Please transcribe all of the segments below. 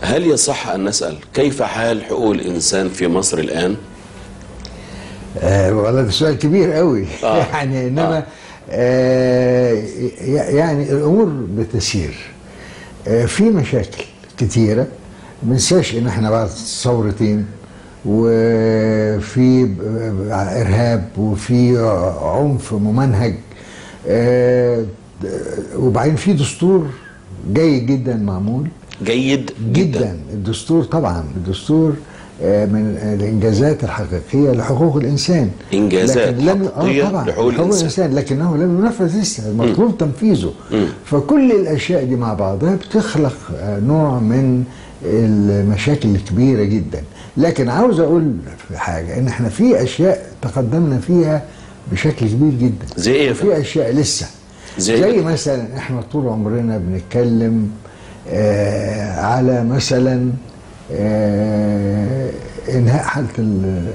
هل يصح أن نسأل كيف حال حقوق الإنسان في مصر الآن؟ آه والله ده سؤال كبير قوي آه. يعني انما آه. آه. يعني الامور بتسير آه في مشاكل كتيره ما ننساش ان احنا بعد ثورتين وفي ب- ب- ارهاب وفي عنف ممنهج آه وبعدين في دستور جيد جدا معمول جيد جدا الدستور طبعا الدستور آه، من الانجازات الحقيقيه لحقوق الانسان إنجازات لكن لم حقيقية آه طبعا لحقوق الإنسان. الانسان لكنه لم ينفذ لسه المطلوب تنفيذه مم. فكل الاشياء دي مع بعضها بتخلق آه، نوع من المشاكل الكبيره جدا لكن عاوز اقول في حاجه ان احنا في اشياء تقدمنا فيها بشكل كبير جدا زي إيه يا فندم؟ وفي اشياء لسه زي زي إيه؟ مثلا احنا طول عمرنا بنتكلم آه على مثلا آه انهاء حاله ال-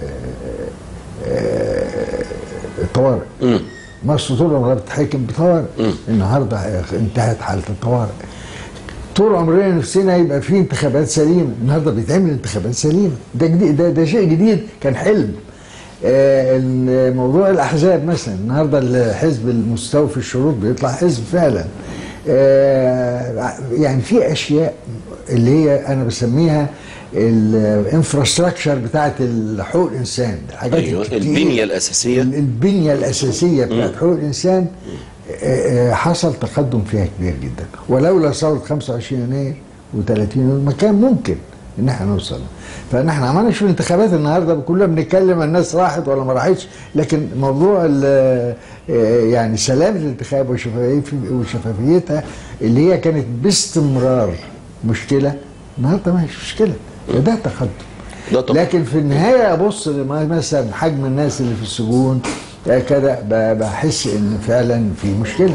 آه، الطوارئ مم. مصر طول عمرها بتتحكم بطوارئ مم. النهارده انتهت حاله الطوارئ طول عمرنا نفسنا يبقى في انتخابات سليمه النهارده بيتعمل انتخابات سليمه ده جديد ده, ده شيء جديد كان حلم آه ال- موضوع الاحزاب مثلا النهارده الحزب المستوفي الشروط بيطلع حزب فعلا آه يعني في اشياء اللي هي انا بسميها الانفراستراكشر بتاعت حقوق الانسان الحاجات أيوة الكتير. البنية الأساسية البنية الأساسية بتاعت حقوق الإنسان آه، آه، حصل تقدم فيها كبير جدا ولولا ثورة 25 يناير و30 يونيو ما كان ممكن ان احنا نوصل فاحنا عملنا شوف الانتخابات النهارده كلنا بنتكلم الناس راحت ولا ما راحتش لكن موضوع ال- آه، يعني سلامه الانتخاب وشفافية- وشفافيتها اللي هي كانت باستمرار مشكله النهارده ما هيش مشكله ده تقدم ده طبعا. لكن في النهايه ابص لما- مثلا حجم الناس اللي في السجون آه، كده ب- بحس ان فعلا في مشكله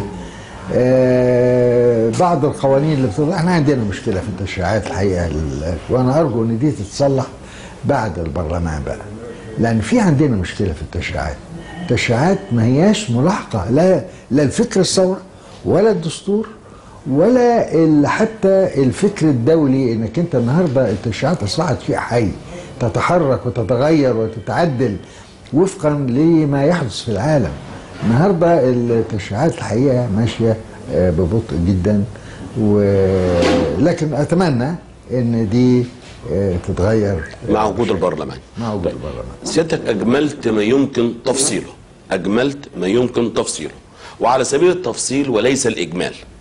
آه، بعض القوانين اللي بتطلع احنا عندنا مشكله في التشريعات الحقيقه ال- وانا ارجو ان دي تتصلح بعد البرلمان بقى لان في عندنا مشكله في التشريعات التشريعات ما هياش ملاحقه لا لا الفكر الثوره ولا الدستور ولا ال- حتى الفكر الدولي انك انت النهارده التشريعات اصبحت شيء حي تتحرك وتتغير وتتعدل وفقا لما يحدث في العالم النهارده التشريعات الحقيقه ماشيه آه، ببطء جدا ولكن اتمنى ان دي آه، تتغير مع وجود البرلمان مع وجود البرلمان سيادتك أجملت ما يمكن تفصيله أجملت ما يمكن تفصيله وعلى سبيل التفصيل وليس الإجمال